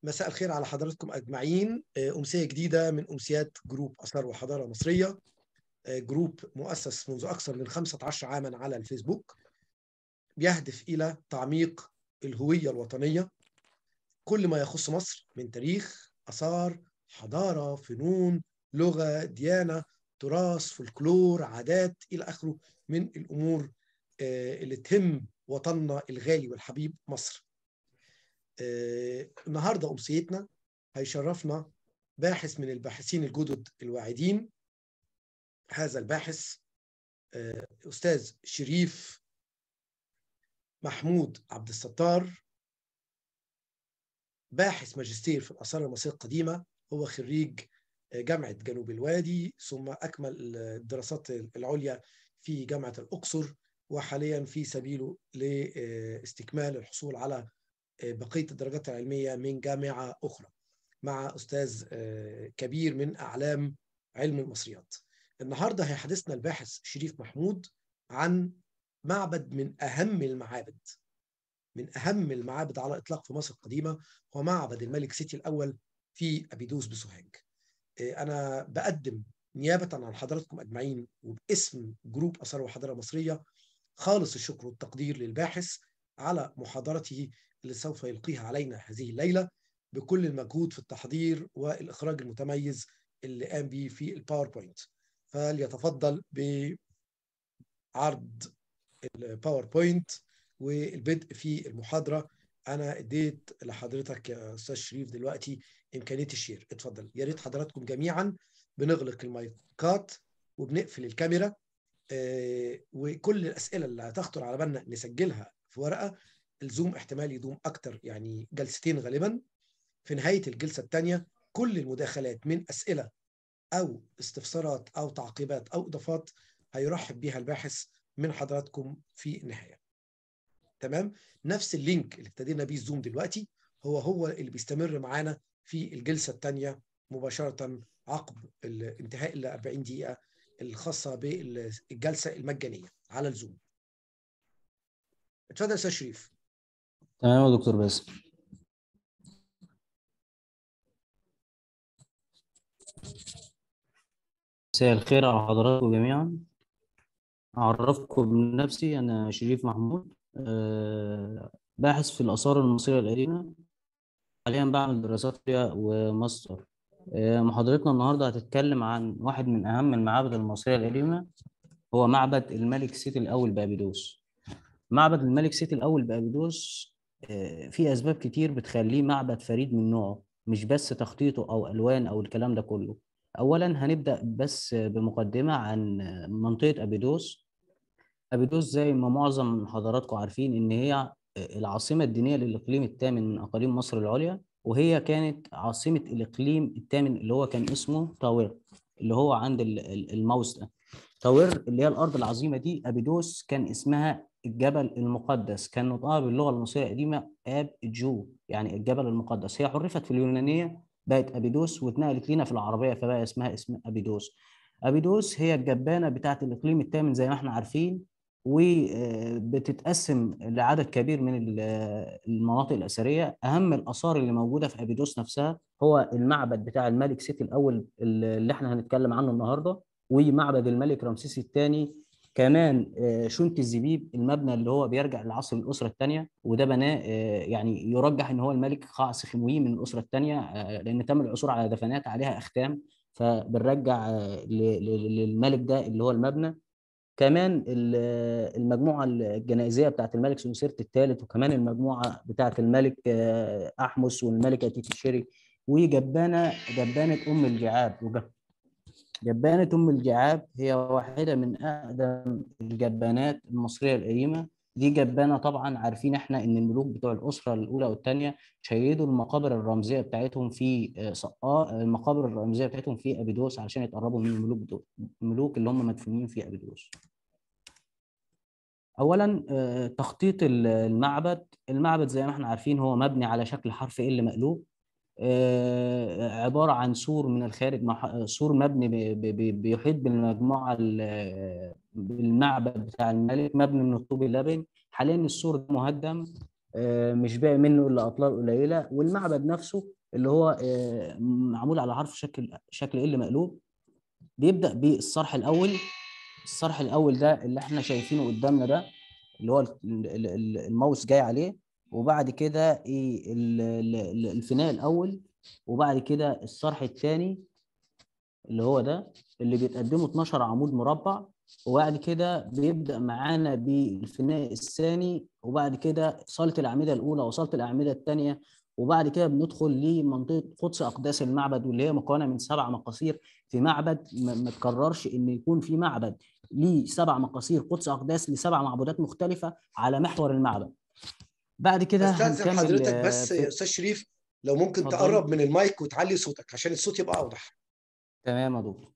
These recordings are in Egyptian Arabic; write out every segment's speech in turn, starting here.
مساء الخير على حضراتكم أجمعين أمسية جديدة من أمسيات جروب أثار وحضارة مصرية جروب مؤسس منذ أكثر من 15 عاما على الفيسبوك بيهدف إلى تعميق الهوية الوطنية كل ما يخص مصر من تاريخ آثار حضارة فنون لغة ديانة تراث فولكلور عادات إلى آخره من الأمور اللي تهم وطننا الغالي والحبيب مصر آه، النهارده امسيتنا هيشرفنا باحث من الباحثين الجدد الواعدين هذا الباحث آه، استاذ شريف محمود عبد الستار باحث ماجستير في الاثار المصريه القديمه هو خريج جامعه جنوب الوادي ثم اكمل الدراسات العليا في جامعه الاقصر وحاليا في سبيله لاستكمال الحصول على بقيه الدرجات العلميه من جامعه اخرى مع استاذ كبير من اعلام علم المصريات. النهارده هيحدثنا الباحث شريف محمود عن معبد من اهم المعابد من اهم المعابد على الاطلاق في مصر القديمه هو معبد الملك سيتي الاول في ابيدوس بسوهاج. انا بقدم نيابه عن حضراتكم اجمعين وباسم جروب اثار وحضاره مصريه خالص الشكر والتقدير للباحث على محاضرته اللي سوف يلقيها علينا هذه الليله بكل المجهود في التحضير والاخراج المتميز اللي قام به في الباوربوينت فليتفضل بعرض الباوربوينت والبدء في المحاضره انا اديت لحضرتك يا استاذ شريف دلوقتي امكانيه الشير اتفضل يا ريت حضراتكم جميعا بنغلق المايكات وبنقفل الكاميرا آه وكل الاسئله اللي هتخطر على بالنا نسجلها في ورقه الزوم احتمال يدوم اكتر يعني جلستين غالبا في نهايه الجلسه الثانيه كل المداخلات من اسئله او استفسارات او تعقيبات او اضافات هيرحب بها الباحث من حضراتكم في النهايه تمام نفس اللينك اللي ابتدينا بيه الزوم دلوقتي هو هو اللي بيستمر معانا في الجلسه الثانيه مباشره عقب انتهاء ال 40 دقيقه الخاصه بالجلسه المجانيه على الزوم اتفضل يا استاذ شريف تمام يا دكتور باسم مساء الخير على حضراتكم جميعا أعرفكم بنفسي أنا شريف محمود باحث في الآثار المصرية القديمة حاليا بعمل دراسات فيها وماستر محاضرتنا النهاردة هتتكلم عن واحد من أهم المعابد المصرية القديمة هو معبد الملك سيتي الأول بأبيدوس معبد الملك سيتي الأول بأبيدوس في أسباب كتير بتخليه معبد فريد من نوعه مش بس تخطيطه أو ألوان أو الكلام ده كله أولا هنبدأ بس بمقدمة عن منطقة أبيدوس أبيدوس زي ما معظم حضراتكم عارفين إن هي العاصمة الدينية للإقليم الثامن من أقاليم مصر العليا وهي كانت عاصمة الإقليم الثامن اللي هو كان اسمه طاوير اللي هو عند الموس ده طاوير اللي هي الأرض العظيمة دي أبيدوس كان اسمها الجبل المقدس كان نطقها باللغة المصرية القديمة آب جو يعني الجبل المقدس هي حرفت في اليونانية بقت أبيدوس واتنقلت لنا في العربية فبقى اسمها اسم أبيدوس أبيدوس هي الجبانة بتاعة الإقليم الثامن زي ما احنا عارفين وبتتقسم لعدد كبير من المناطق الأثرية أهم الآثار اللي موجودة في أبيدوس نفسها هو المعبد بتاع الملك سيتي الأول اللي احنا هنتكلم عنه النهاردة ومعبد الملك رمسيس الثاني كمان شنت الزبيب المبنى اللي هو بيرجع لعصر الأسرة الثانية وده بناه يعني يرجح إن هو الملك خاص خموي من الأسرة الثانية لأن تم العثور على دفنات عليها أختام فبنرجع للملك ده اللي هو المبنى كمان المجموعة الجنائزية بتاعت الملك سنوسرت الثالث وكمان المجموعة بتاعت الملك أحمس والملكة تيتشيري وجبانة جبانة أم الجعاب جبانة أم الجعاب هي واحدة من أقدم الجبانات المصرية القديمة دي جبانة طبعا عارفين احنا ان الملوك بتوع الأسرة الأولى والثانية شيدوا المقابر الرمزية بتاعتهم في سقاء المقابر الرمزية بتاعتهم في أبيدوس علشان يتقربوا من الملوك دول الملوك اللي هم مدفونين في أبيدوس أولا تخطيط المعبد المعبد زي ما احنا عارفين هو مبني على شكل حرف ال مقلوب عباره عن سور من الخارج سور مبني بيحيط بالمجموعه بالمعبد بتاع الملك مبني من الطوب اللبن حاليا السور ده مهدم مش باقي منه الا اطلال قليله والمعبد نفسه اللي هو معمول على حرف شكل شكل ال مقلوب بيبدا بالصرح الاول الصرح الاول ده اللي احنا شايفينه قدامنا ده اللي هو الماوس جاي عليه وبعد كده ايه الفناء الاول وبعد كده الصرح الثاني اللي هو ده اللي بيتقدمه 12 عمود مربع وبعد كده بيبدا معانا بالفناء الثاني وبعد كده صاله الاعمده الاولى وصاله الاعمده الثانيه وبعد كده بندخل لمنطقه قدس اقداس المعبد واللي هي مكونه من سبع مقاصير في معبد ما تكررش ان يكون في معبد ليه سبع مقاصير قدس اقداس لسبع معبودات مختلفه على محور المعبد بعد كده استاذن حضرتك بس يا استاذ شريف لو ممكن فضل. تقرب من المايك وتعلي صوتك عشان الصوت يبقى اوضح تمام يا دكتور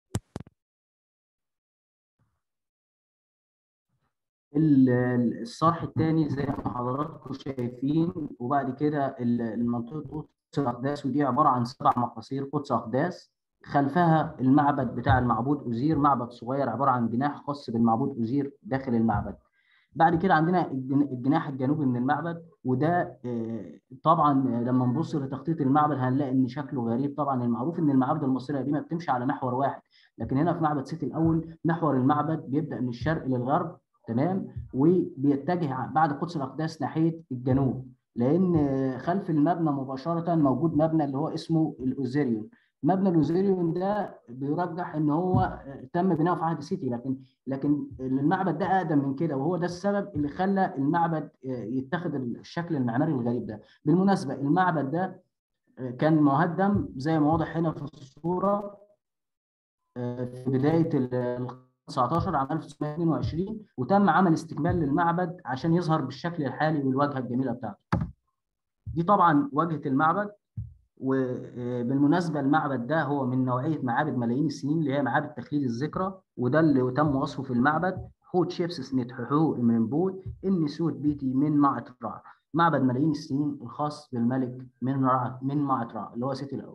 الصرح الثاني زي ما حضراتكم شايفين وبعد كده المنطقه قدس الاقداس ودي عباره عن سبع مقاصير قدس اقداس خلفها المعبد بتاع المعبود اوزير معبد صغير عباره عن جناح خاص بالمعبود اوزير داخل المعبد بعد كده عندنا الجناح الجنوبي من المعبد وده طبعا لما نبص لتخطيط المعبد هنلاقي ان شكله غريب طبعا المعروف ان المعابد المصريه القديمه بتمشي على محور واحد لكن هنا في معبد سيتي الاول محور المعبد بيبدا من الشرق للغرب تمام وبيتجه بعد قدس الاقداس ناحيه الجنوب لان خلف المبنى مباشره موجود مبنى اللي هو اسمه الاوزيريون مبنى الاوزيريون ده بيرجح ان هو تم بناؤه في عهد سيتي لكن لكن المعبد ده اقدم من كده وهو ده السبب اللي خلى المعبد يتخذ الشكل المعماري الغريب ده بالمناسبه المعبد ده كان مهدم زي ما واضح هنا في الصوره في بدايه ال 19 عام 1922 وتم عمل استكمال للمعبد عشان يظهر بالشكل الحالي والواجهه الجميله بتاعته. دي طبعا واجهه المعبد وبالمناسبه المعبد ده هو من نوعيه معابد ملايين السنين اللي هي معابد تخليد الذكرى وده اللي تم وصفه في المعبد هو شيبس سنيت ححو من بود اني سوت بيتي من معترع معبد ملايين السنين الخاص بالملك من رع من معترع اللي هو سيتي الاول.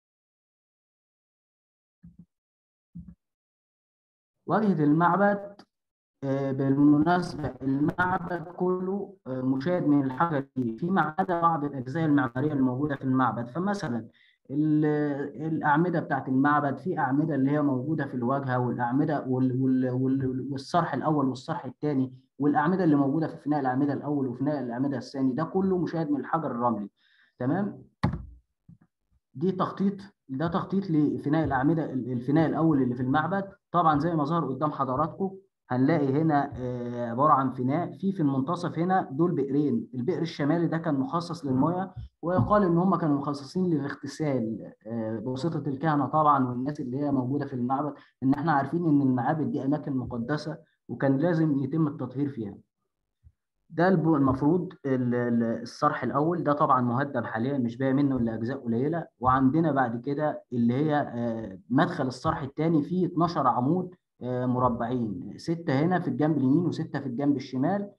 واجهه المعبد بالمناسبة المعبد كله مشاهد من الحجر فيما عدا بعض الأجزاء المعمارية الموجودة في المعبد فمثلا الأعمدة بتاعت المعبد في أعمدة اللي هي موجودة في الواجهة والأعمدة والصرح الأول والصرح الثاني والأعمدة اللي موجودة في فناء الأعمدة الأول وفناء الأعمدة الثاني ده كله مشاهد من الحجر الرملي تمام دي تخطيط ده تخطيط لفناء الأعمدة الفناء الأول اللي في المعبد طبعا زي ما ظهر قدام حضراتكم هنلاقي هنا عباره عن فناء في في المنتصف هنا دول بئرين البئر الشمالي ده كان مخصص للمياه ويقال ان هم كانوا مخصصين للاغتسال بواسطه الكهنه طبعا والناس اللي هي موجوده في المعبد ان احنا عارفين ان المعابد دي اماكن مقدسه وكان لازم يتم التطهير فيها ده المفروض الصرح الاول ده طبعا مهدم حاليا مش باقي منه الا اجزاء قليله وعندنا بعد كده اللي هي مدخل الصرح الثاني فيه 12 عمود مربعين ستة هنا في الجنب اليمين وستة في الجنب الشمال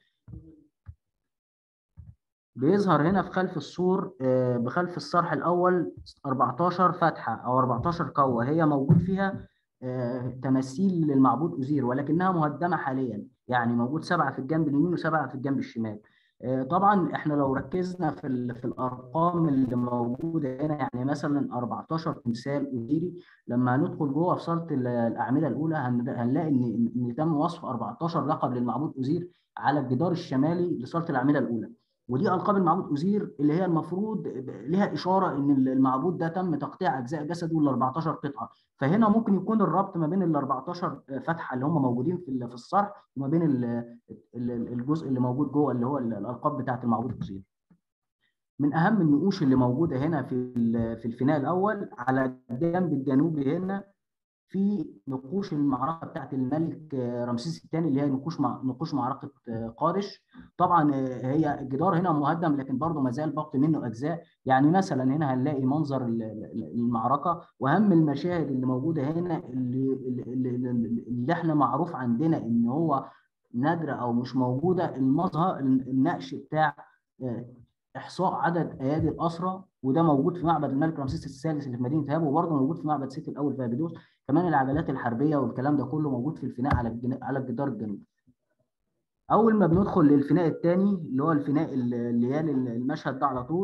بيظهر هنا في خلف السور بخلف الصرح الأول 14 فتحة أو 14 قوة هي موجود فيها تماثيل للمعبود أوزير ولكنها مهدمة حاليا يعني موجود سبعة في الجنب اليمين وسبعة في الجنب الشمال طبعا احنا لو ركزنا في في الارقام اللي موجوده هنا يعني مثلا 14 تمثال اوزيري لما هندخل جوه في صاله الاعمده الاولى هنلاقي ان ان تم وصف 14 لقب للمعبود اوزير على الجدار الشمالي لصاله الاعمده الاولى ودي القاب المعبود اوزير اللي هي المفروض لها اشاره ان المعبود ده تم تقطيع اجزاء جسده ل 14 قطعه فهنا ممكن يكون الربط ما بين ال 14 فتحه اللي هم موجودين في في الصرح وما بين الجزء اللي موجود جوه اللي هو الالقاب بتاعه المعبود اوزير من اهم النقوش اللي موجوده هنا في في الفناء الاول على الجنب الجنوبي هنا في نقوش المعركه بتاعت الملك رمسيس الثاني اللي هي نقوش مع نقوش معركه قادش طبعا هي الجدار هنا مهدم لكن برضه ما زال باقي منه اجزاء يعني مثلا هنا هنلاقي منظر المعركه واهم المشاهد اللي موجوده هنا اللي, اللي, اللي احنا معروف عندنا ان هو نادره او مش موجوده المظهر النقش بتاع احصاء عدد ايادي الاسرى وده موجود في معبد الملك رمسيس الثالث اللي في مدينه هاب وبرضه موجود في معبد سيتي الاول في ابيدوس كمان العجلات الحربيه والكلام ده كله موجود في الفناء على على الجدار الجنوبي اول ما بندخل للفناء الثاني اللي هو الفناء اللي يلي المشهد ده على طول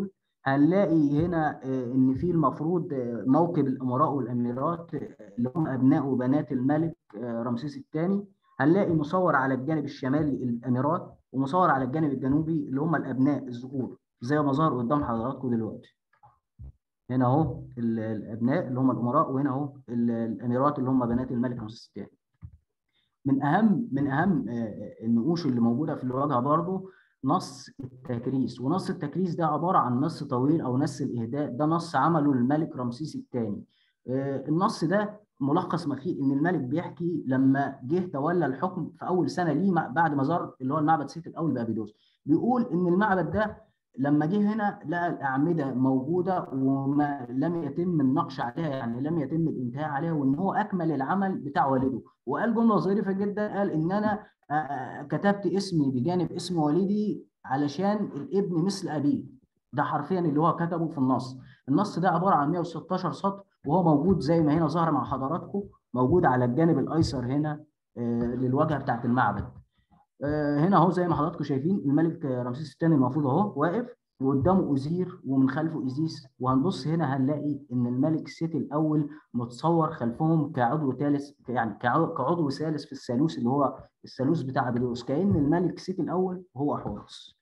هنلاقي هنا آه، ان في المفروض آه، موكب الامراء والاميرات آه، اللي هم ابناء وبنات الملك آه، رمسيس الثاني هنلاقي مصور على الجانب الشمالي الاميرات ومصور على الجانب الجنوبي اللي هم الابناء الذكور زي ما ظهر قدام حضراتكم دلوقتي هنا اهو ال- الابناء اللي هم الامراء وهنا اهو ال- الاميرات اللي هم بنات الملك رمسيس الثاني من اهم من اهم آه، النقوش اللي موجوده في الواجهه برضو نص التكريس ونص التكريس ده عباره عن نص طويل او نص الاهداء ده نص عمله الملك رمسيس الثاني النص ده ملخص ما فيه ان الملك بيحكي لما جه تولى الحكم في اول سنه ليه مع- بعد ما زار اللي هو المعبد سيت الاول بابيدوس بيقول ان المعبد ده لما جه هنا لقى الاعمده موجوده وما لم يتم النقش عليها يعني لم يتم الانتهاء عليها وان هو اكمل العمل بتاع والده وقال جمله ظريفه جدا قال ان انا آه، آه، كتبت اسمي بجانب اسم والدي علشان الابن مثل ابيه ده حرفيا اللي هو كتبه في النص النص ده عباره عن 116 سطر وهو موجود زي ما هنا ظهر مع حضراتكم موجود على الجانب الايسر هنا آه، للواجهه بتاعت المعبد آه، هنا اهو زي ما حضراتكم شايفين الملك آه، رمسيس الثاني المفروض اهو واقف وقدامه أوزير ومن خلفه إيزيس وهنبص هنا هنلاقي إن الملك سيتي الأول متصور خلفهم كعضو ثالث يعني كعضو كعضو ثالث في الثالوث اللي هو الثالوث بتاع أبيدوس كأن الملك سيتي الأول هو حورس.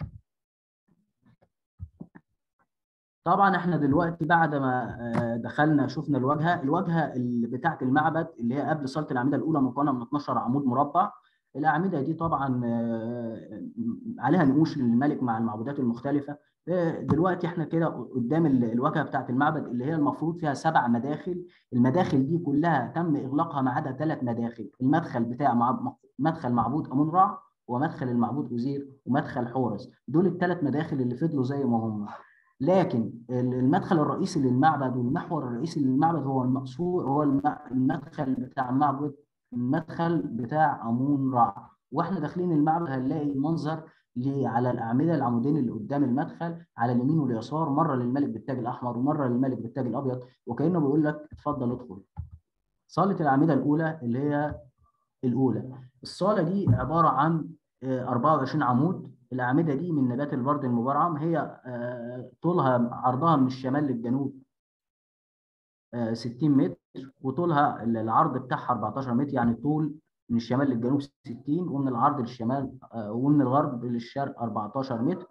طبعا احنا دلوقتي بعد ما آه، دخلنا شفنا الواجهه، الواجهه اللي بتاعت المعبد اللي هي قبل صاله الاعمده الاولى مكونه من 12 عمود مربع الأعمدة دي طبعا آه، عليها نقوش للملك مع المعبودات المختلفة آه، دلوقتي احنا كده قدام ال- الواجهة بتاعت المعبد اللي هي المفروض فيها سبع مداخل المداخل دي كلها تم إغلاقها ما عدا ثلاث مداخل المدخل بتاع مع- مدخل معبود أمون رع ومدخل المعبود أوزير ومدخل حورس دول الثلاث مداخل اللي فضلوا زي ما هم لكن المدخل الرئيسي للمعبد والمحور الرئيسي للمعبد هو المقصود هو الم- المدخل بتاع معبد المدخل بتاع امون رع واحنا داخلين المعبد هنلاقي منظر ل- على الاعمده العمودين اللي قدام المدخل على اليمين واليسار مره للملك بالتاج الاحمر ومره للملك بالتاج الابيض وكانه بيقول لك اتفضل ادخل صاله الاعمده الاولى اللي هي الاولى الصاله دي عباره عن آه، 24 عمود الاعمده دي من نبات البرد المبرعم هي آه، طولها عرضها من الشمال للجنوب آه، 60 متر وطولها العرض بتاعها 14 متر يعني طول من الشمال للجنوب 60 ومن العرض للشمال آه، ومن الغرب للشرق 14 متر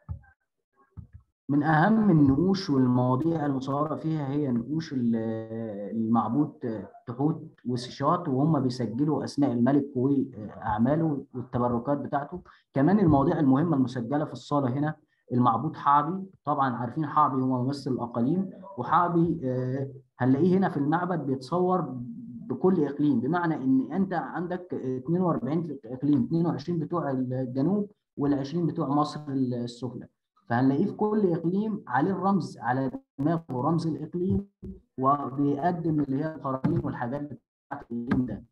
من اهم النقوش والمواضيع المصوره فيها هي نقوش ال- المعبود تحوت وسيشات وهم بيسجلوا اسماء الملك واعماله والتبركات بتاعته كمان المواضيع المهمه المسجله في الصاله هنا المعبود حعبي طبعا عارفين حعبي هو ممثل الاقاليم وحعبي آه، هنلاقيه هنا في المعبد بيتصور بكل اقليم بمعنى ان انت عندك 42 في اقليم 22 بتوع الجنوب وال20 بتوع مصر السفلى فهنلاقيه في كل اقليم عليه الرمز على دماغه رمز الاقليم وبيقدم اللي هي القرانين والحاجات بتاعت الاقليم ده.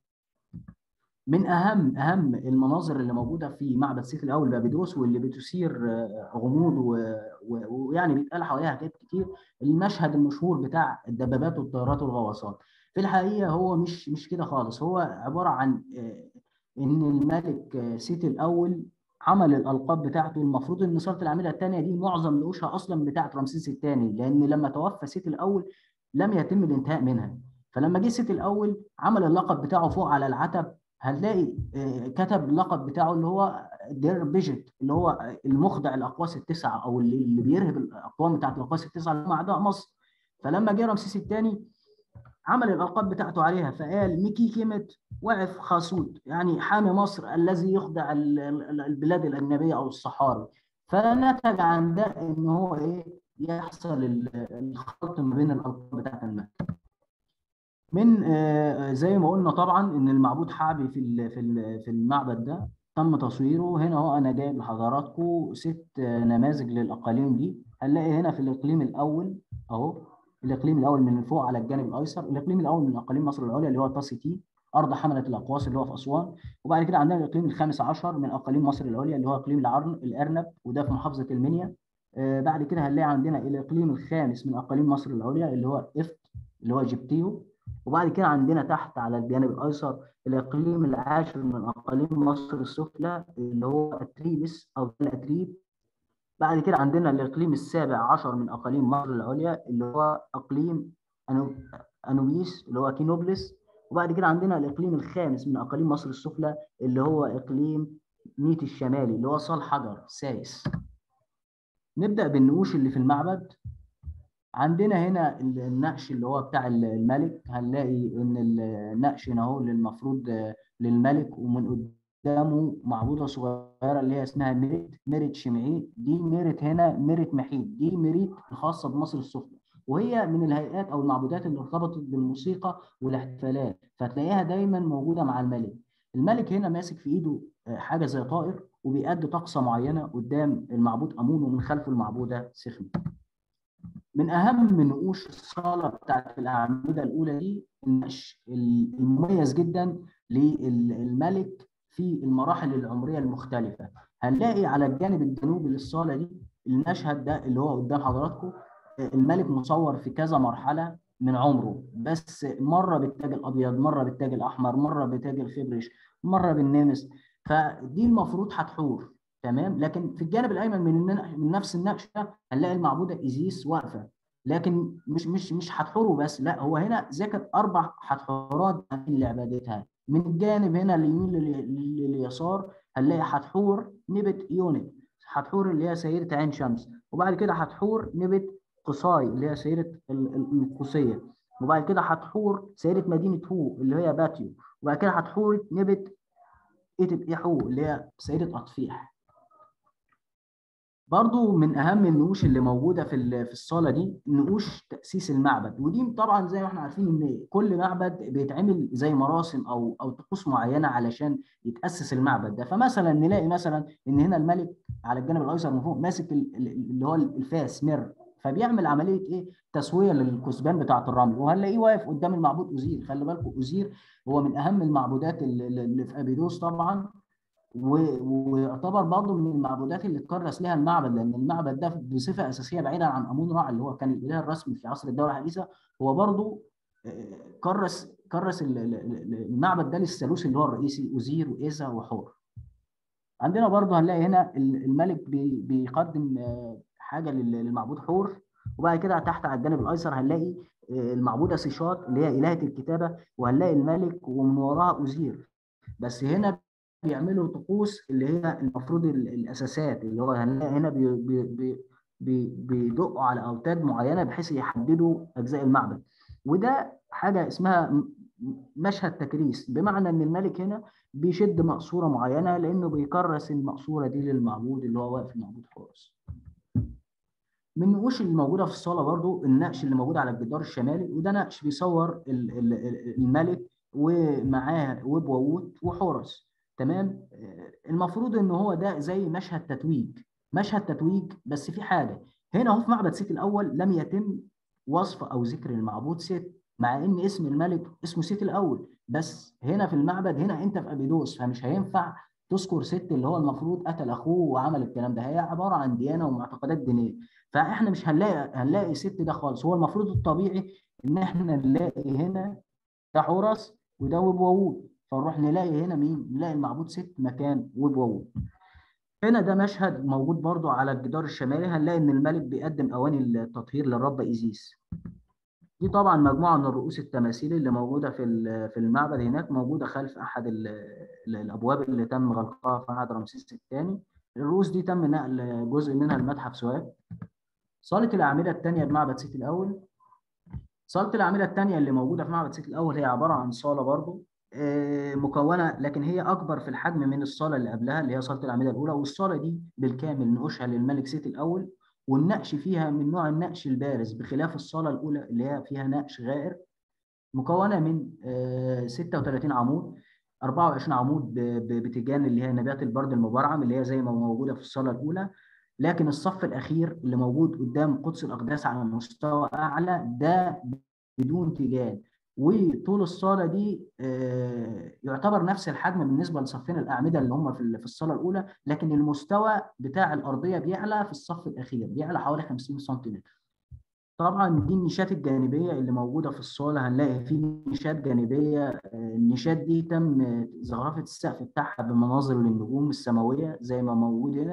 من اهم اهم المناظر اللي موجوده في معبد سيف الاول بابيدوس واللي بتثير آه، غموض و- و- ويعني بيتقال حواليها حاجات كتير المشهد المشهور بتاع الدبابات والطيارات والغواصات. في الحقيقه هو مش مش كده خالص هو عباره عن آه، ان الملك آه، سيتي الاول عمل الالقاب بتاعته المفروض ان صاله الاعمده الثانيه دي معظم نقوشها اصلا بتاعت رمسيس الثاني لان لما توفى سيتي الاول لم يتم الانتهاء منها فلما جه سيتي الاول عمل اللقب بتاعه فوق على العتب هنلاقي آه، كتب اللقب بتاعه اللي هو دير بيجت اللي هو المخدع الاقواس التسعه او اللي اللي بيرهب الاقوام بتاعت الاقواس التسعه اللي هم اعداء مصر فلما جه رمسيس الثاني عمل الالقاب بتاعته عليها فقال ميكي كيمت وقف خاسود يعني حامي مصر الذي يخدع ال- ال- البلاد الاجنبيه او الصحاري فنتج عن ده ان هو ايه يحصل ال- الخلط ما بين الالقاب بتاعت الملك من آه، زي ما قلنا طبعا ان المعبود حعبي في ال- في ال- في المعبد ده تم تصويره هنا اهو انا جايب لحضراتكم ست آه، نماذج للاقاليم دي هنلاقي هنا في الاقليم الاول اهو الاقليم الاول من فوق على الجانب الايسر الاقليم الاول من اقاليم مصر العليا اللي هو تاسي تي ارض حمله الاقواس اللي هو في اسوان وبعد كده عندنا الاقليم الخامس عشر من اقاليم مصر العليا اللي هو اقليم العرن الارنب وده في محافظه المنيا آه، بعد كده هنلاقي عندنا الاقليم الخامس من اقاليم مصر العليا اللي هو افت اللي هو جبتيو وبعد كده عندنا تحت على الجانب الايسر الاقليم العاشر من اقاليم مصر السفلى اللي هو اتريبس او الاتريب بعد كده عندنا الاقليم السابع عشر من اقاليم مصر العليا اللي هو اقليم أنو... انوبيس اللي هو كينوبلس وبعد كده عندنا الاقليم الخامس من اقاليم مصر السفلى اللي هو اقليم نيت الشمالي اللي هو صال حجر سايس نبدا بالنقوش اللي في المعبد عندنا هنا النقش اللي هو بتاع الملك هنلاقي ان النقش هنا اهو اللي المفروض للملك ومن قدامه معبوده صغيره اللي هي اسمها ميريت ميريت شمعي دي ميريت هنا ميريت محيط دي ميريت الخاصه بمصر السفلى وهي من الهيئات او المعبودات اللي ارتبطت بالموسيقى والاحتفالات فتلاقيها دايما موجوده مع الملك الملك هنا ماسك في ايده حاجه زي طائر وبيأدي طقسه معينه قدام المعبود امون ومن خلفه المعبوده سخمه من اهم نقوش الصاله بتاعت الاعمده الاولى دي النقش المميز جدا للملك في المراحل العمريه المختلفه هنلاقي على الجانب الجنوبي للصاله دي المشهد ده اللي هو قدام حضراتكم الملك مصور في كذا مرحله من عمره بس مره بالتاج الابيض مره بالتاج الاحمر مره بتاج الخبرش مره بالنمس فدي المفروض هتحور تمام لكن في الجانب الايمن من من نفس النقش ده هنلاقي المعبوده ايزيس واقفه لكن مش مش مش هتحوره بس لا هو هنا ذكر اربع هتحورات اللي عبادتها من الجانب هنا اليمين لليسار هنلاقي هتحور نبت يونت هتحور اللي هي سيده عين شمس وبعد كده هتحور نبت قصاي اللي هي سيده القوسيه وبعد كده هتحور سيده مدينه هو اللي هي باتيو وبعد كده هتحور نبت ايتب ايحو اللي هي سيده اطفيح برضو من اهم النقوش اللي موجوده في في الصاله دي نقوش تاسيس المعبد ودي طبعا زي ما احنا عارفين ان كل معبد بيتعمل زي مراسم او او طقوس معينه علشان يتاسس المعبد ده فمثلا نلاقي مثلا ان هنا الملك على الجانب الايسر من فوق ماسك اللي هو الفاس مر فبيعمل عمليه ايه تسويه للكثبان بتاعه الرمل وهنلاقيه واقف قدام المعبود اوزير خلي بالكم اوزير هو من اهم المعبودات اللي في ابيدوس طبعا ويعتبر برضه من المعبودات اللي اتكرس لها المعبد لان المعبد ده بصفه اساسيه بعيدا عن امون رع اللي هو كان الاله الرسمي في عصر الدوله الحديثه هو برضه كرس كرس المعبد ده للثالوث اللي هو الرئيسي اوزير وايزا وحور. عندنا برضه هنلاقي هنا الملك بيقدم حاجه للمعبود حور وبعد كده تحت على الجانب الايسر هنلاقي المعبوده سيشات اللي هي الهه الكتابه وهنلاقي الملك ومن وراها اوزير بس هنا بيعملوا طقوس اللي هي المفروض الاساسات اللي هو هنلاقي هنا بي بي بي بيدقوا على اوتاد معينه بحيث يحددوا اجزاء المعبد وده حاجه اسمها مشهد تكريس بمعنى ان الملك هنا بيشد مقصوره معينه لانه بيكرس المقصوره دي للمعبود اللي هو واقف المعبود حورس من النقوش اللي موجوده في الصاله برضو النقش اللي موجود على الجدار الشمالي وده نقش بيصور الملك ومعاه وبووت وحورس تمام المفروض ان هو ده زي مشهد تتويج مشهد تتويج بس في حاجه هنا هو في معبد سيت الاول لم يتم وصف او ذكر المعبود سيت مع ان اسم الملك اسمه سيت الاول بس هنا في المعبد هنا انت في ابيدوس فمش هينفع تذكر ست اللي هو المفروض قتل اخوه وعمل الكلام ده هي عباره عن ديانه ومعتقدات دينيه فاحنا مش هنلاقي هنلاقي ست ده خالص هو المفروض الطبيعي ان احنا نلاقي هنا ده حورس وده وبوود فنروح نلاقي هنا مين؟ نلاقي المعبود ست مكان وبوود. هنا ده مشهد موجود برضو على الجدار الشمالي هنلاقي ان الملك بيقدم اواني التطهير للرب ايزيس. دي طبعا مجموعه من الرؤوس التماثيل اللي موجوده في في المعبد هناك موجوده خلف احد الابواب اللي تم غلقها في عهد رمسيس الثاني. الرؤوس دي تم نقل جزء منها لمتحف سوهاج. صاله الاعمده الثانيه بمعبد سيتي الاول. صاله الاعمده الثانيه اللي موجوده في معبد سيتي الاول هي عباره عن صاله برضو مكونه لكن هي اكبر في الحجم من الصاله اللي قبلها اللي هي صاله الاعمده الاولى والصاله دي بالكامل نقوشها للملك سيتي الاول والنقش فيها من نوع النقش البارز بخلاف الصاله الاولى اللي هي فيها نقش غائر مكونه من 36 عمود 24 عمود بتيجان اللي هي نبات البرد المبرعم اللي هي زي ما موجوده في الصاله الاولى لكن الصف الاخير اللي موجود قدام قدس الاقداس على مستوى اعلى ده بدون تيجان وطول الصاله دي يعتبر نفس الحجم بالنسبه لصفين الاعمده اللي هم في الصاله الاولى لكن المستوى بتاع الارضيه بيعلى في الصف الاخير بيعلى حوالي 50 سنتيمتر طبعا دي النشات الجانبيه اللي موجوده في الصاله هنلاقي في نشات جانبيه النشات دي تم زخرفه السقف بتاعها بمناظر للنجوم السماويه زي ما موجود هنا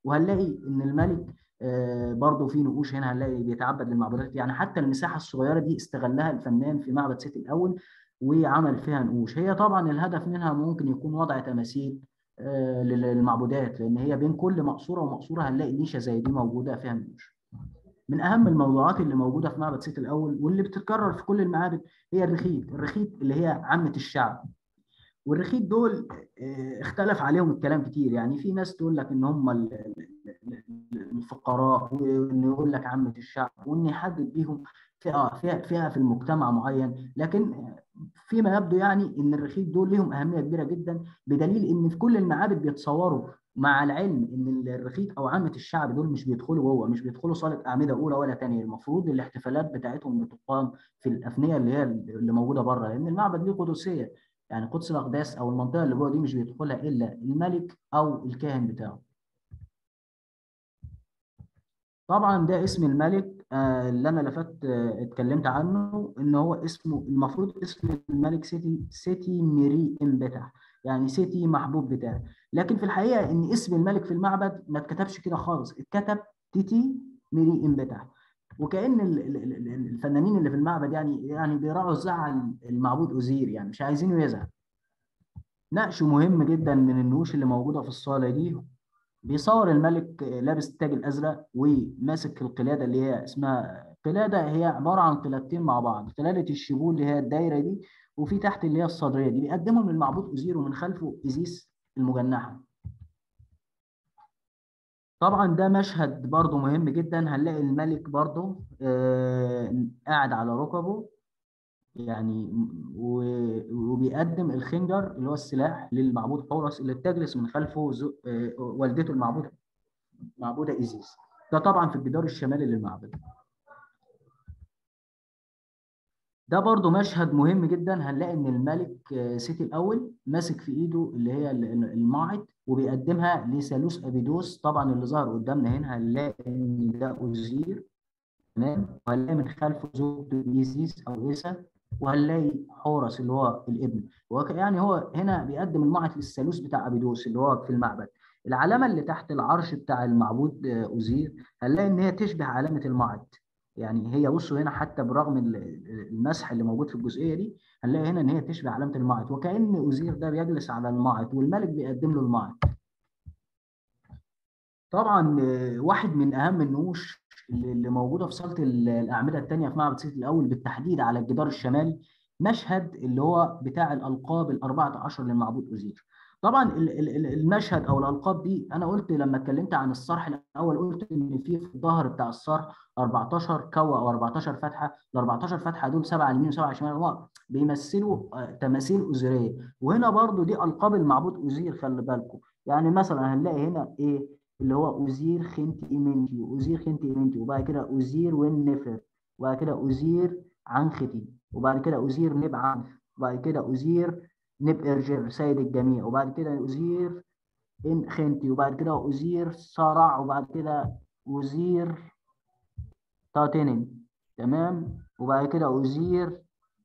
وهنلاقي ان الملك آه، برضه في نقوش هنا هنلاقي بيتعبد للمعبودات يعني حتى المساحه الصغيره دي استغلها الفنان في معبد سيتي الاول وعمل فيها نقوش هي طبعا الهدف منها ممكن يكون وضع تماثيل آه، للمعبودات لان هي بين كل مقصوره ومقصوره هنلاقي نيشه زي دي موجوده فيها نقوش من اهم الموضوعات اللي موجوده في معبد سيتي الاول واللي بتتكرر في كل المعابد هي الرخيت الرخيت اللي هي عامه الشعب والرخيت دول آه، اختلف عليهم الكلام كتير يعني في ناس تقول لك ان هم ال- ال- الفقراء وان يقول لك عامه الشعب وان يحدد بيهم فئه فئه فئه في المجتمع معين لكن فيما يبدو يعني ان الرخيت دول لهم اهميه كبيره جدا بدليل ان في كل المعابد بيتصوروا مع العلم ان الرخيت او عامه الشعب دول مش بيدخلوا جوه مش بيدخلوا صاله اعمده اولى ولا ثانيه المفروض الاحتفالات بتاعتهم بتقام في الافنيه اللي هي اللي موجوده بره لان المعبد ليه قدسيه يعني قدس الاقداس او المنطقه اللي جوه دي مش بيدخلها الا الملك او الكاهن بتاعه طبعا ده اسم الملك آه، اللي انا لفت آه، اتكلمت عنه ان هو اسمه المفروض اسم الملك سيتي سيتي ميري امبتح يعني سيتي محبوب بتاعي لكن في الحقيقه ان اسم الملك في المعبد ما اتكتبش كده خالص اتكتب تيتي ميري امبتح وكأن ال- ال- ال- ال- الفنانين اللي في المعبد يعني يعني بيراعوا زعل المعبود أوزير يعني مش عايزينه يزعل نقش مهم جدا من النقوش اللي موجودة في الصالة دي بيصور الملك لابس التاج الأزرق وماسك القلادة اللي هي اسمها قلادة هي عبارة عن قلادتين مع بعض قلادة الشبول اللي هي الدايرة دي وفي تحت اللي هي الصدرية دي بيقدمهم للمعبود أوزير ومن خلفه إيزيس المجنحة طبعا ده مشهد برضو مهم جدا هنلاقي الملك برضو آه، قاعد على ركبه يعني و- وبيقدم الخنجر اللي هو السلاح للمعبود حورس اللي بتجلس من خلفه زو- آه، والدته المعبودة معبودة إيزيس ده طبعا في الجدار الشمالي للمعبد ده برضو مشهد مهم جدا هنلاقي ان الملك آه، سيتي الاول ماسك في ايده اللي هي ال- ال- الماعد وبيقدمها لثالوث ابيدوس طبعا اللي ظهر قدامنا هنا هنلاقي ان ده اوزير تمام وهنلاقي من خلفه زوجته ايزيس او ايسا وهنلاقي حورس اللي هو الابن وك- يعني هو هنا بيقدم الماعد للثالوث بتاع ابيدوس اللي هو في المعبد العلامه اللي تحت العرش بتاع المعبود آه، اوزير هنلاقي ان هي تشبه علامه الماعد يعني هي بصوا هنا حتى برغم ال- ال- المسح اللي موجود في الجزئيه دي هنلاقي هنا ان هي تشبه علامه الماعد وكأن اوزير ده بيجلس على الماعد والملك بيقدم له الماعد طبعا آه، واحد من اهم النقوش اللي اللي موجوده في صاله ال- الاعمده الثانيه في معبد سيتي الاول بالتحديد على الجدار الشمالي مشهد اللي هو بتاع الالقاب ال 14 للمعبود اوزير طبعا ال- ال- ال- المشهد او الالقاب دي انا قلت لما اتكلمت عن الصرح الاول قلت ان في في الظهر بتاع الصرح 14 كوة او 14 فتحه ال 14 فتحه دول سبعه على اليمين وسبعه على الشمال هو بيمثلوا آه، تماثيل اوزيريه وهنا برضو دي القاب المعبود اوزير خلي بالكم يعني مثلا هنلاقي هنا ايه اللي هو اوزير خنت ايمنتي اوزير خنت ايمنتي وبعد كده اوزير وين نفر وبعد كده اوزير عنختي وبعد كده اوزير نب عنف وبعد كده اوزير نب ارجر سيد الجميع وبعد كده اوزير ان خنتي وبعد كده اوزير صرع وبعد كده اوزير تاتنن تمام وبعد كده اوزير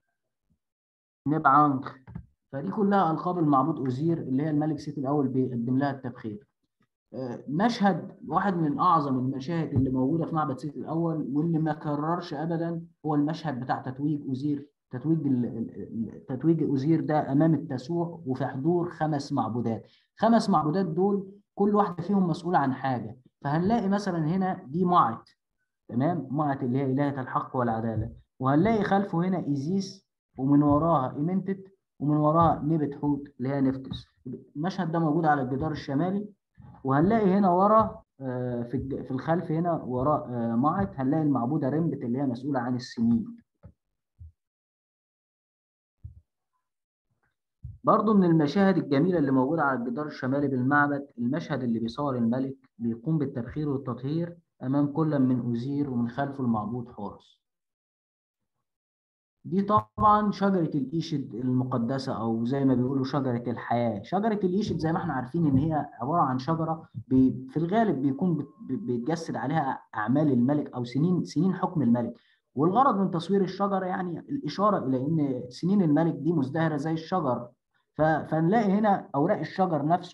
نب عنخ فدي كلها القاب المعبود اوزير اللي هي الملك سيتي الاول بيقدم لها التبخير آه، مشهد واحد من اعظم المشاهد اللي موجوده في معبد سيتي الاول واللي ما كررش ابدا هو المشهد بتاع تتويج اوزير تتويج ال- ال- ال- تتويج اوزير ده امام التسوع وفي حضور خمس معبودات خمس معبودات دول كل واحده فيهم مسؤوله عن حاجه فهنلاقي مثلا هنا دي معت تمام معت اللي هي الهه الحق والعداله وهنلاقي خلفه هنا ايزيس ومن وراها ايمنتت ومن وراها نبت حوت اللي هي نفتس المشهد ده موجود على الجدار الشمالي وهنلاقي هنا ورا آه، في الج- في الخلف هنا وراء آه، معت هنلاقي المعبوده رمبت اللي هي مسؤوله عن السنين برضو من المشاهد الجميلة اللي موجودة على الجدار الشمالي بالمعبد المشهد اللي بيصور الملك بيقوم بالتبخير والتطهير أمام كل من أوزير ومن خلفه المعبود حورس دي طبعا شجرة الإيشد المقدسة أو زي ما بيقولوا شجرة الحياة شجرة الإيشد زي ما احنا عارفين إن هي عبارة عن شجرة بي في الغالب بيكون بت- بيتجسد عليها أعمال الملك أو سنين سنين حكم الملك والغرض من تصوير الشجرة يعني الإشارة إلى إن سنين الملك دي مزدهرة زي الشجر ف- فنلاقي هنا أوراق الشجر نفسه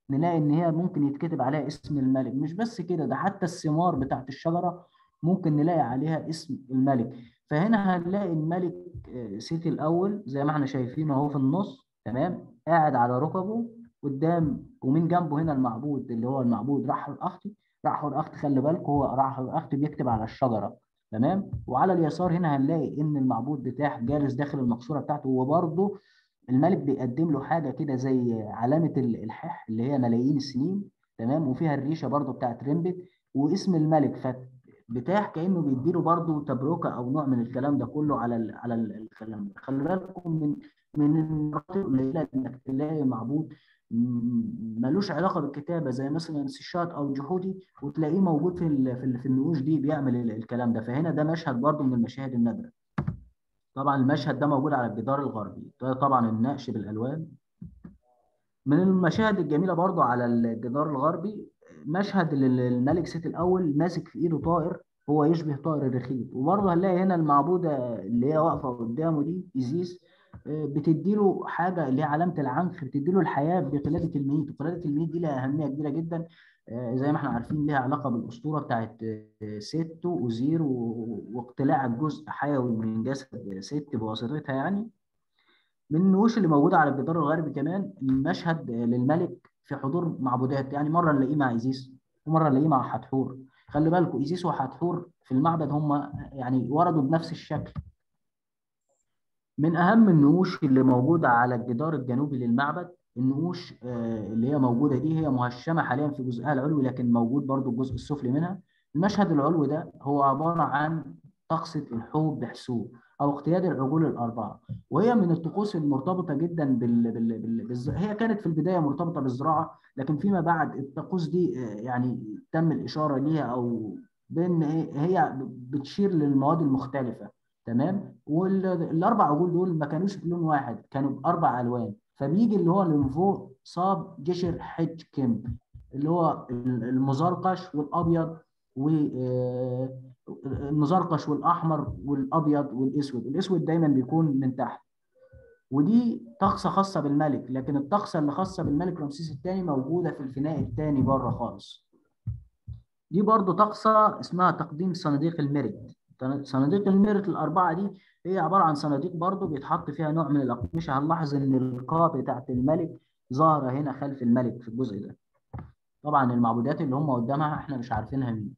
نلاقي ان هي ممكن يتكتب عليها اسم الملك مش بس كده ده حتى الثمار بتاعت الشجره ممكن نلاقي عليها اسم الملك فهنا هنلاقي الملك آه، سيتي الاول زي ما احنا شايفين اهو في النص تمام قاعد على ركبه قدام ومن جنبه هنا المعبود اللي هو المعبود رحل الاختي رحل الاختي خلي بالكم هو رحل الاختي بيكتب على الشجره تمام وعلى اليسار هنا هنلاقي ان المعبود بتاعه جالس داخل المقصوره بتاعته وبرده الملك بيقدم له حاجه كده زي علامه ال- الحح اللي هي ملايين السنين تمام وفيها الريشه برده بتاعت ريمبت واسم الملك فبتاع كانه بيديله برده تبركه او نوع من الكلام ده كله على ال على ال- الكلام ده خلي بالكم من من المرات القليله انك تلاقي معبود م- ملوش علاقه بالكتابه زي مثلا سيشات او جحودي وتلاقيه موجود في ال- في ال- في النقوش دي بيعمل ال- الكلام ده فهنا ده مشهد برضه من المشاهد النادره طبعا المشهد ده موجود على الجدار الغربي ده طبعا النقش بالالوان من المشاهد الجميله برضو على الجدار الغربي مشهد لل- الملك سيتي الاول ماسك في ايده طائر هو يشبه طائر الرخيت وبرضه هنلاقي هنا المعبوده اللي هي واقفه قدامه دي ايزيس آه، بتديله حاجه اللي هي علامه العنخ بتديله الحياه بقلاده الميت وقلاده الميت دي لها اهميه كبيره جدا آه، زي ما احنا عارفين لها علاقه بالاسطوره بتاعت آه، ست وزير و- واقتلاع الجزء حيوي من جسد ست بواسطتها يعني من النقوش اللي موجوده على الجدار الغربي كمان المشهد للملك في حضور معبودات يعني مره نلاقيه مع ايزيس ومره نلاقيه مع حتحور خلي بالكم ايزيس وحتحور في المعبد هم يعني وردوا بنفس الشكل من اهم النقوش اللي موجوده على الجدار الجنوبي للمعبد النقوش آه، اللي هي موجوده دي هي مهشمه حاليا في جزئها العلوي لكن موجود برضو الجزء السفلي منها المشهد العلوي ده هو عباره عن طقسة الحوب بحسوب او اقتياد العجول الاربعه وهي من الطقوس المرتبطه جدا بال... بال... بال... بالز... هي كانت في البدايه مرتبطه بالزراعه لكن فيما بعد الطقوس دي آه، يعني تم الاشاره ليها او بان إيه، هي بتشير للمواد المختلفه تمام والاربع عجول دول ما كانوش بلون واحد كانوا باربع الوان فبيجي اللي هو اللي من فوق صاب جشر حج كم اللي هو المزرقش والابيض والمزرقش والاحمر والابيض والاسود الاسود دايما بيكون من تحت ودي طقسه خاصه بالملك لكن الطقسه اللي خاصه بالملك رمسيس الثاني موجوده في الفناء الثاني بره خالص دي برضو طقسه اسمها تقديم صناديق الميرت صناديق الميرت الاربعه دي هي عباره عن صناديق برضو بيتحط فيها نوع من الاقمشه هنلاحظ ان القاع بتاعت الملك ظاهره هنا خلف الملك في الجزء ده طبعا المعبودات اللي هم قدامها احنا مش عارفينها مين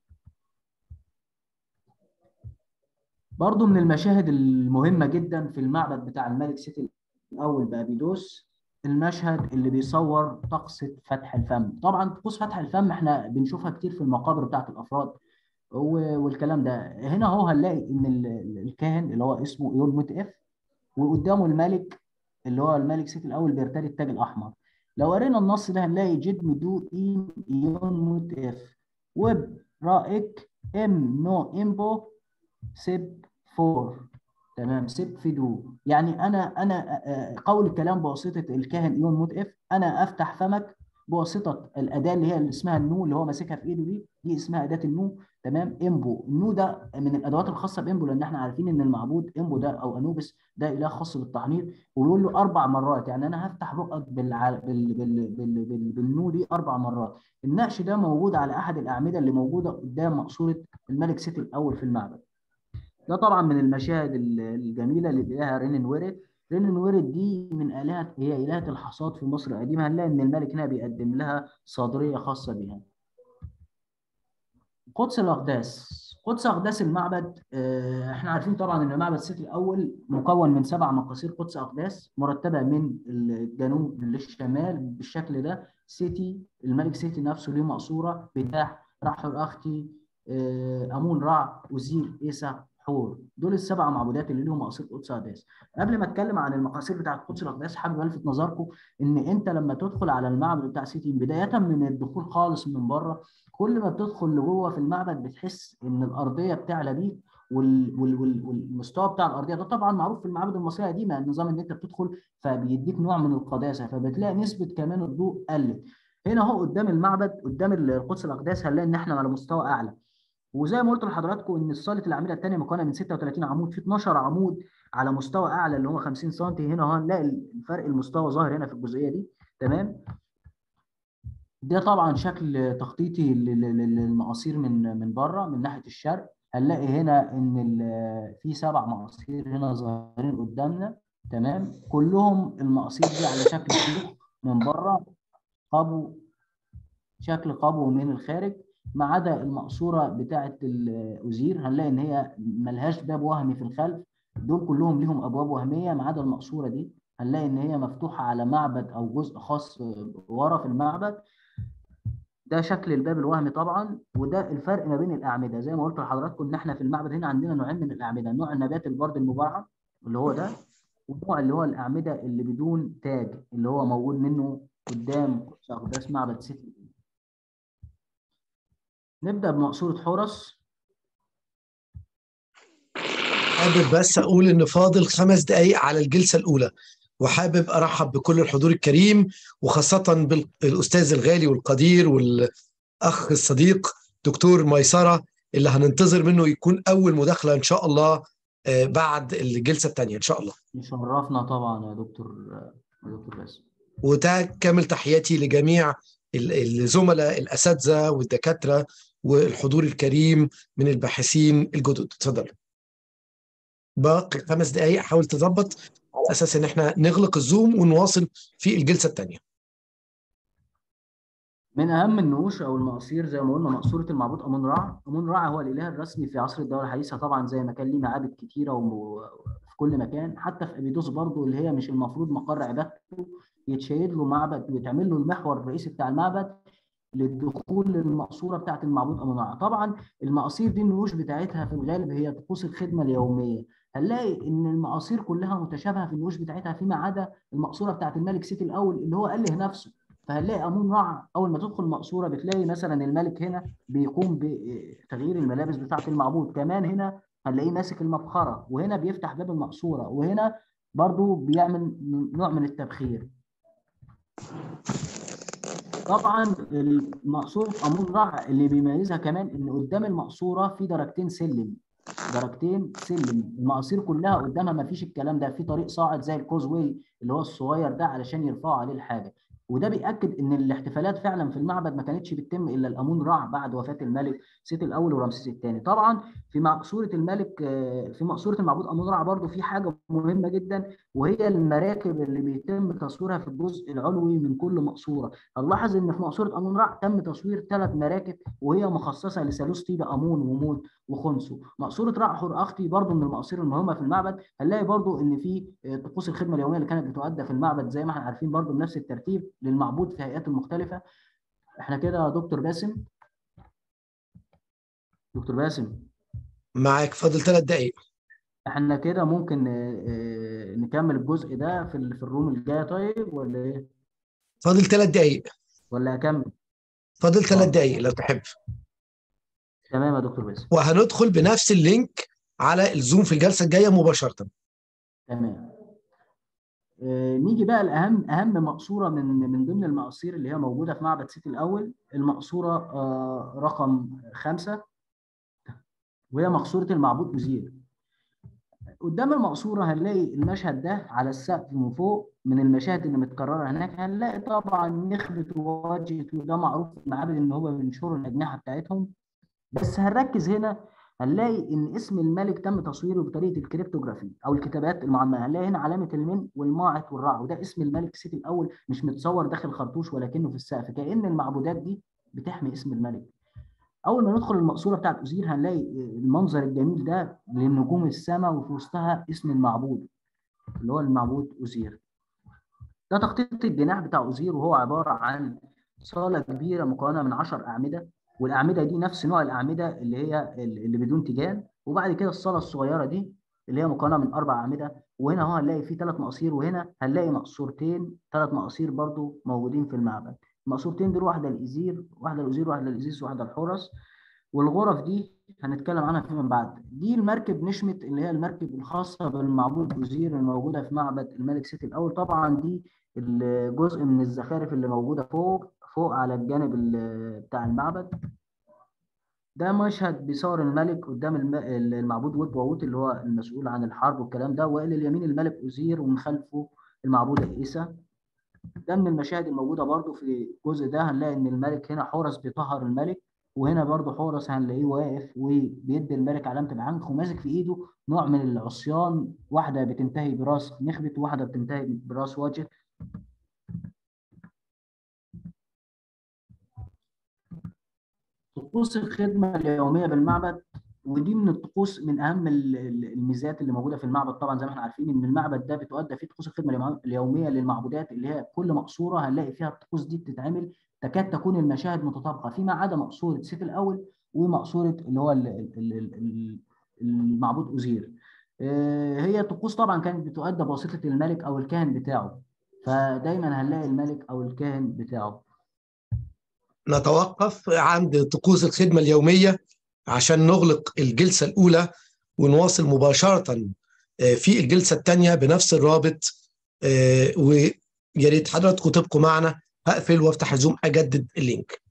برضو من المشاهد المهمة جدا في المعبد بتاع الملك سيتي الأول بأبيدوس المشهد اللي بيصور طقسة فتح الفم طبعا طقوس فتح الفم احنا بنشوفها كتير في المقابر بتاعت الأفراد و- والكلام ده هنا هو هنلاقي ان ال- ال- الكاهن اللي هو اسمه ايون موت اف وقدامه الملك اللي هو الملك سيتي الاول بيرتدي التاج الاحمر لو قرينا النص ده هنلاقي جد مدو اين ايون موت اف وب رائك ام نو امبو سب فور تمام سب فيدو يعني انا انا آه، قول الكلام بواسطه الكاهن ايون موت اف انا افتح فمك بواسطه الاداه اللي هي اللي اسمها النو اللي هو ماسكها في ايده دي دي اسمها اداه النو تمام امبو النو ده من الادوات الخاصه بامبو لان احنا عارفين ان المعبود امبو ده او انوبس ده اله خاص بالتحنيط ويقول له اربع مرات يعني انا هفتح بقك بالع... بال... بال... بال... بال... بالنو دي اربع مرات النقش ده موجود على احد الاعمده اللي موجوده قدام مقصوره الملك سيتي الاول في المعبد ده طبعا من المشاهد ال- الجميله اللي بيلاقيها رينين ويرد رينين ويرد دي من الهه هي الهه الحصاد في مصر القديمه هنلاقي ان الملك هنا بيقدم لها صادريه خاصه بها قدس الاقداس قدس اقداس المعبد آه، احنا عارفين طبعا ان معبد سيتي الاول مكون من سبع مقاصير قدس اقداس مرتبه من الجنوب للشمال بالشكل ده سيتي الملك سيتي نفسه ليه مقصوره بتاع رحر اختي آه، امون رع وزير ايسا حور دول السبع معبودات اللي لهم مقاصير قدس اقداس قبل ما اتكلم عن المقاصير بتاعه قدس الاقداس حابب الفت نظركم ان انت لما تدخل على المعبد بتاع سيتي بدايه من الدخول خالص من بره كل ما بتدخل لجوه في المعبد بتحس ان الارضيه بتعلى بيك وال وال وال والمستوى بتاع الارضيه ده طبعا معروف في المعابد المصريه القديمه النظام ان انت بتدخل فبيديك نوع من القداسه فبتلاقي نسبه كمان الضوء قلت هنا اهو قدام المعبد قدام القدس الاقداس هنلاقي ان احنا على مستوى اعلى وزي ما قلت لحضراتكم ان صاله الاعمده الثانيه مكونه من 36 عمود في 12 عمود على مستوى اعلى اللي هو 50 سم هنا اهو هنلاقي الفرق المستوى ظاهر هنا في الجزئيه دي تمام ده طبعا شكل تخطيطي لل- لل- للمقاصير من من بره من ناحيه الشرق هنلاقي هنا ان ال- في سبع مقاصير هنا ظاهرين قدامنا تمام كلهم المقاصير دي على شكل شيخ من بره قبو شكل قبو من الخارج ما عدا المقصوره بتاعه الاوزير هنلاقي ان هي ملهاش باب وهمي في الخلف دول كلهم ليهم ابواب وهميه ما عدا المقصوره دي هنلاقي ان هي مفتوحه على معبد او جزء خاص ورا في المعبد ده شكل الباب الوهمي طبعا وده الفرق ما بين الاعمده زي ما قلت لحضراتكم ان احنا في المعبد هنا عندنا نوعين من الاعمده نوع النبات البرد المبرعم اللي هو ده ونوع اللي هو الاعمده اللي بدون تاج اللي هو موجود منه قدام قدس اقداس معبد سيتي نبدا بمقصوره حورس حابب بس اقول ان فاضل خمس دقائق على الجلسه الاولى وحابب ارحب بكل الحضور الكريم وخاصه بالاستاذ الغالي والقدير والاخ الصديق دكتور ميسره اللي هننتظر منه يكون اول مداخله ان شاء الله آه، بعد الجلسه الثانيه ان شاء الله يشرفنا طبعا يا دكتور يا دكتور باسم وده كامل تحياتي لجميع ال- الزملاء الاساتذه والدكاتره والحضور الكريم من الباحثين الجدد اتفضل باقي خمس دقائق حاول تظبط على اساس ان احنا نغلق الزوم ونواصل في الجلسه الثانيه من اهم النقوش او المقاصير زي ما قلنا مقصوره المعبود امون رع امون رع هو الاله الرسمي في عصر الدوله الحديثه طبعا زي ما كان ليه معابد كتيره وفي كل مكان حتى في ابيدوس برضو اللي هي مش المفروض مقر عبادته يتشيد له معبد ويتعمل له المحور الرئيسي بتاع المعبد للدخول للمقصوره بتاعت المعبود امون رع طبعا المقاصير دي النقوش بتاعتها في الغالب هي طقوس الخدمه اليوميه هنلاقي ان المقاصير كلها متشابهه في النقوش بتاعتها فيما عدا المقصوره بتاعت الملك سيتي الاول اللي هو اله نفسه فهنلاقي امون رع اول ما تدخل المقصوره بتلاقي مثلا الملك هنا بيقوم بتغيير الملابس بتاعه المعبود كمان هنا هنلاقيه ماسك المبخره وهنا بيفتح باب المقصوره وهنا برضو بيعمل نوع من التبخير طبعا المقصوره امون رع اللي بيميزها كمان ان قدام المقصوره في درجتين سلم درجتين سلم المقاصير كلها قدامها ما فيش الكلام ده في طريق صاعد زي الكوزوي اللي هو الصغير ده علشان يرفعوا عليه الحاجه وده بيأكد ان الاحتفالات فعلا في المعبد ما كانتش بتتم الا الامون رع بعد وفاه الملك سيتي الاول ورمسيس الثاني طبعا في مقصوره الملك في مقصوره المعبود امون رع برضو في حاجه مهمه جدا وهي المراكب اللي بيتم تصويرها في الجزء العلوي من كل مقصوره هنلاحظ ان في مقصوره امون رع تم تصوير ثلاث مراكب وهي مخصصه لثالوث طيبه امون وموت وخنسو مقصوره رع حور اختي برضو من المقاصير المهمه في المعبد هنلاقي برضو ان في طقوس الخدمه اليوميه اللي كانت بتؤدى في المعبد زي ما احنا عارفين برضو بنفس الترتيب للمعبود في هيئاته المختلفه احنا كده يا دكتور باسم دكتور باسم معاك فاضل ثلاث دقائق احنا كده ممكن نكمل الجزء ده في في الروم الجايه طيب ولا ايه؟ فاضل ثلاث دقائق ولا اكمل؟ فاضل ثلاث دقائق لو تحب تمام يا دكتور باسم وهندخل بنفس اللينك على الزوم في الجلسه الجايه مباشره تمام آه نيجي بقى لاهم اهم مقصوره من من ضمن المقاصير اللي هي موجوده في معبد سيتي الاول المقصوره آه رقم خمسه وهي مقصوره المعبود اوزير قدام المقصوره هنلاقي المشهد ده على السقف من فوق من المشاهد اللي متكرره هناك هنلاقي طبعا نخبه وواجهه وده معروف في المعابد ان هو بينشروا الاجنحه بتاعتهم بس هنركز هنا هنلاقي ان اسم الملك تم تصويره بطريقه الكريبتوغرافي او الكتابات المعمره هنلاقي هنا علامه المن والماعط والرع وده اسم الملك سيتي الاول مش متصور داخل خرطوش ولكنه في السقف كأن المعبودات دي بتحمي اسم الملك اول ما ندخل المقصوره بتاعت اوزير هنلاقي المنظر الجميل ده لنجوم السماء وفي وسطها اسم المعبود اللي هو المعبود اوزير ده تخطيط الجناح بتاع اوزير وهو عباره عن صاله كبيره مكونه من 10 اعمده والاعمده دي نفس نوع الاعمده اللي هي اللي بدون تيجان وبعد كده الصاله الصغيره دي اللي هي مكونه من اربع اعمده وهنا اهو هنلاقي في ثلاث مقاصير وهنا هنلاقي مقصورتين ثلاث مقاصير برضو موجودين في المعبد المقصورتين دول واحده الايزير واحده الاوزير واحده الايزيس واحده الحورس والغرف دي هنتكلم عنها فيما بعد دي المركب نشمت اللي هي المركب الخاصه بالمعبود اوزير الموجوده في معبد الملك سيتي الاول طبعا دي الجزء من الزخارف اللي موجوده فوق فوق على الجانب بتاع المعبد ده مشهد بيصور الملك قدام المعبود ووت ووت اللي هو المسؤول عن الحرب والكلام ده والى اليمين الملك اوزير ومن خلفه المعبوده عيسى ده من المشاهد الموجوده برضو في الجزء ده هنلاقي ان الملك هنا حورس بيطهر الملك وهنا برضو حورس هنلاقيه واقف وبيدي الملك علامه العنق وماسك في ايده نوع من العصيان واحده بتنتهي براس نخبت وواحده بتنتهي براس وجه طقوس الخدمه اليوميه بالمعبد ودي من الطقوس من اهم الميزات اللي موجوده في المعبد طبعا زي ما احنا عارفين ان المعبد ده بتؤدى فيه طقوس الخدمه اليوميه للمعبودات اللي هي كل مقصوره هنلاقي فيها الطقوس دي بتتعمل تكاد تكون المشاهد متطابقه فيما عدا مقصوره سيف الاول ومقصوره اللي هو المعبود اوزير هي طقوس طبعا كانت بتؤدى بواسطه الملك او الكاهن بتاعه فدايما هنلاقي الملك او الكاهن بتاعه نتوقف عند طقوس الخدمه اليوميه عشان نغلق الجلسة الأولى ونواصل مباشرة في الجلسة الثانية بنفس الرابط ويا ريت حضراتكم تبقوا معنا هقفل وافتح الزوم أجدد اللينك